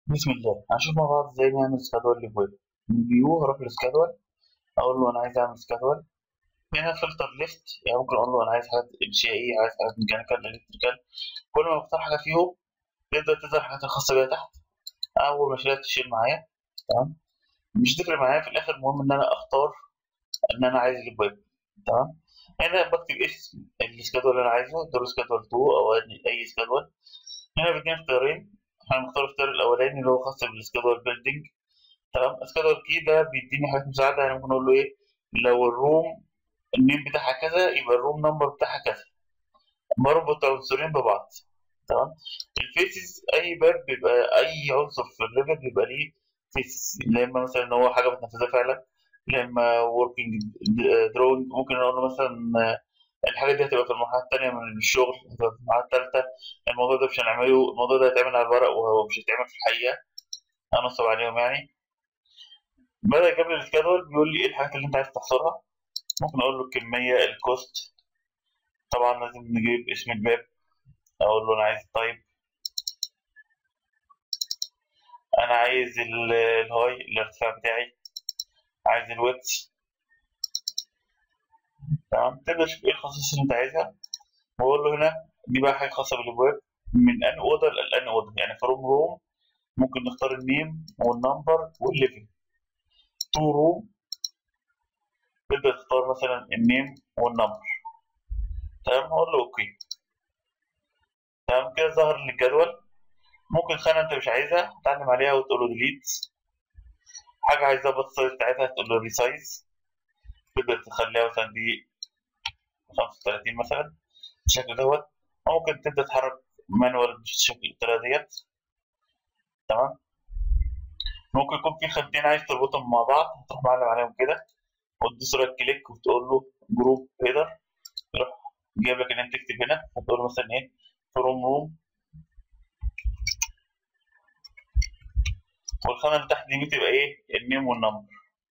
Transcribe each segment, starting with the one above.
بسم الله هنشوف مع بعض ازاي نعمل سكادول للويب من فيو هروح للسكادول اقول له انا عايز اعمل سكادول هنا فلتر ليست يعني ممكن اقول له انا عايز حاجات انشائيه عايز حاجات ميكانيكال الكتريكال كل ما بختار حاجه فيهم تبدا تظهر الحاجات الخاصه بيها تحت اول ما شلت تشيل معايا تمام مش تفرق معايا في الاخر المهم ان انا اختار ان انا عايز اجيب ويب تمام هنا بكتب اسم السكادول اللي انا عايزه دور سكادول 2 او اي سكادول هنا بيديني اختيارين هنختار الاختيار الاولاني اللي هو خاص بالسكادول بيلدينج تمام السكادول كي ده بيديني حاجات مساعده يعني ممكن اقول له ايه لو الروم النيم بتاعها كذا يبقى الروم نمبر بتاعها كذا بربط عنصرين ببعض تمام الفيسز اي باب بيبقى اي عنصر في الليفل بيبقى ليه فيسز يا اما مثلا ان هو حاجه متنفذه فعلا يا اما وركينج دروينج ممكن اقول له مثلا الحاجه دي هتبقى في المرحله الثانيه من الشغل هتبقى في المرحله الثالثه الموضوع ده مش هنعمله الموضوع ده هيتعمل على الورق وهو مش هيتعمل في الحقيقه هنصب عليهم يعني بدأ يجيب لي السكادول بيقول لي ايه الحاجات اللي انت عايز تحصرها ممكن اقول له الكميه الكوست طبعا لازم نجيب اسم الباب اقول له انا عايز التايب انا عايز الهاي الارتفاع بتاعي عايز الويتس تمام تبدا تشوف ايه الخصائص اللي انت عايزها واقول له هنا دي بقى حاجه خاصه بالابواب من ان اوضه لان اوضه يعني فروم روم ممكن نختار النيم والنمبر والليفل تو روم تبدا تختار مثلا النيم والنمبر تمام هقول له اوكي تمام كده ظهر لي الجدول ممكن خانه انت مش عايزها تعلم عليها وتقول له ديليت حاجه عايز تظبط السايز بتاعتها تقول له ريسايز تبدا تخليها مثلا دي 35 مثلا بالشكل دوت ممكن تبدا تحرك مانوال بالشكل الطريقه ديت تمام ممكن يكون في خانتين عايز تربطهم مع بعض تروح معلم عليهم كده وتدوس رايت كليك وتقول له جروب هيدر يروح جايب لك ان انت تكتب هنا فتقول له مثلا ايه فروم روم والخانه اللي تحت دي بتبقى ايه النيم والنمبر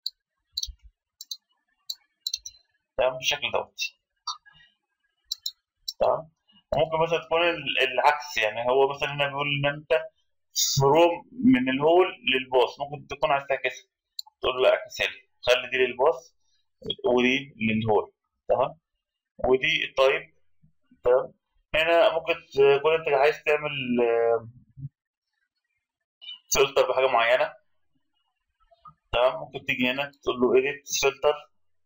تمام بالشكل دوت تمام وممكن مثلا تكون العكس يعني هو مثلا هنا بيقول ان انت فروم من الهول للباص ممكن تكون عايز تعكسها تقول له لا اعكسها لي خلي دي للباص ودي للهول تمام ودي التايب تمام هنا ممكن تكون انت عايز تعمل فلتر بحاجه معينه تمام ممكن تيجي هنا تقول له edit فلتر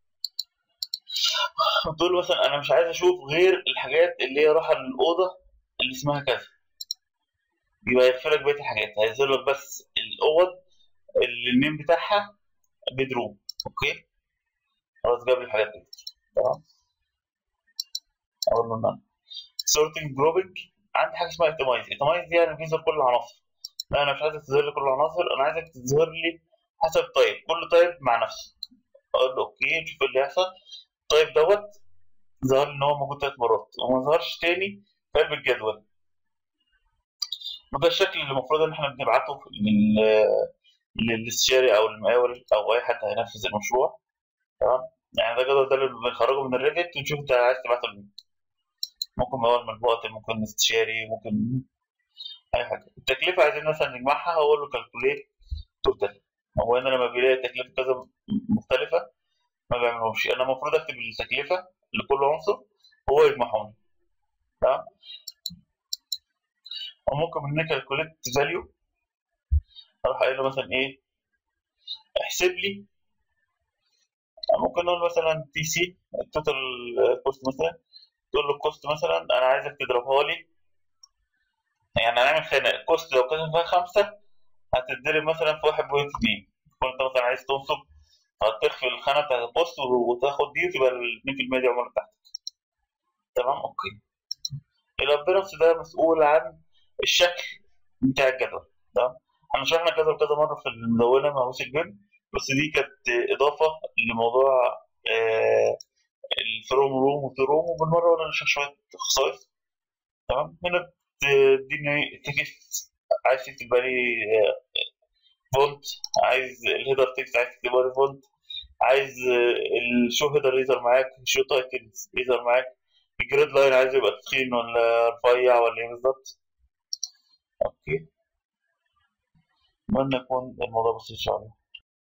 تقول له مثلا انا مش عايز اشوف غير الحاجات اللي هي رايحه للاوضه اللي اسمها كذا يبقى يغفر لك بقيه الحاجات هيظهر لك بس الاوض اللي النيم بتاعها بيدروم اوكي خلاص جاب لي الحاجات دي تمام اقول له نعم سورتنج جروبنج عندي حاجه اسمها اتمايز اتمايز دي يعني بيظهر كل العناصر لا انا مش عايزك تظهر لي كل العناصر انا عايزك تظهر لي حسب طيب كل طيب مع نفسه اقول له اوكي نشوف اللي هيحصل الطيب دوت ظهر ان هو موجود ثلاث مرات وما ظهرش تاني في قلب الجدول وده الشكل اللي المفروض ان احنا بنبعته للاستشاري او المقاول او اي حد هينفذ المشروع تمام يعني ده الجدول ده اللي بنخرجه من الريفت ونشوف انت عايز تبعته لمين ممكن مقاول مطبوعة ممكن استشاري ممكن اي حاجه التكلفه عايزين مثلا نجمعها اقول له كالكوليت توتال هو هنا لما بيلاقي تكلفه كذا مختلفه ما بيعملهمش انا المفروض اكتب التكلفه لكل عنصر هو يجمعهم تمام وممكن من كالكوليت فاليو اروح قايل له مثلا ايه احسب لي ممكن نقول مثلا تي سي التوتال كوست مثلا تقول له الكوست مثلا انا عايزك تضربها لي يعني هنعمل خانه الكوست لو كان فيها خمسه هتتضرب مثلا في واحد بوينت اتنين تكون انت مثلا عايز تنصب هتخفي الخانه بتاعت البوست وتاخد دي وتبقى ال 2% دي عموما بتاعتك تمام اوكي الابيرنس ده مسؤول عن الشكل بتاع الجدول تمام احنا شرحنا الجدول كذا مره في المدونه مع موسى الجن بس دي كانت اضافه لموضوع آه الفروم روم وتو روم وبالمره وانا نشرح شويه خصائص تمام هنا تديني تكست عايز تكتب لي فونت عايز الهيدر تكست عايز تكتب لي فونت عايز الشو هيدر يظهر معاك الشو تايتل يظهر معاك الجريد لاين عايز يبقى تخين ولا رفيع ولا ايه بالظبط اوكي اتمنى يكون الموضوع بسيط ان شاء الله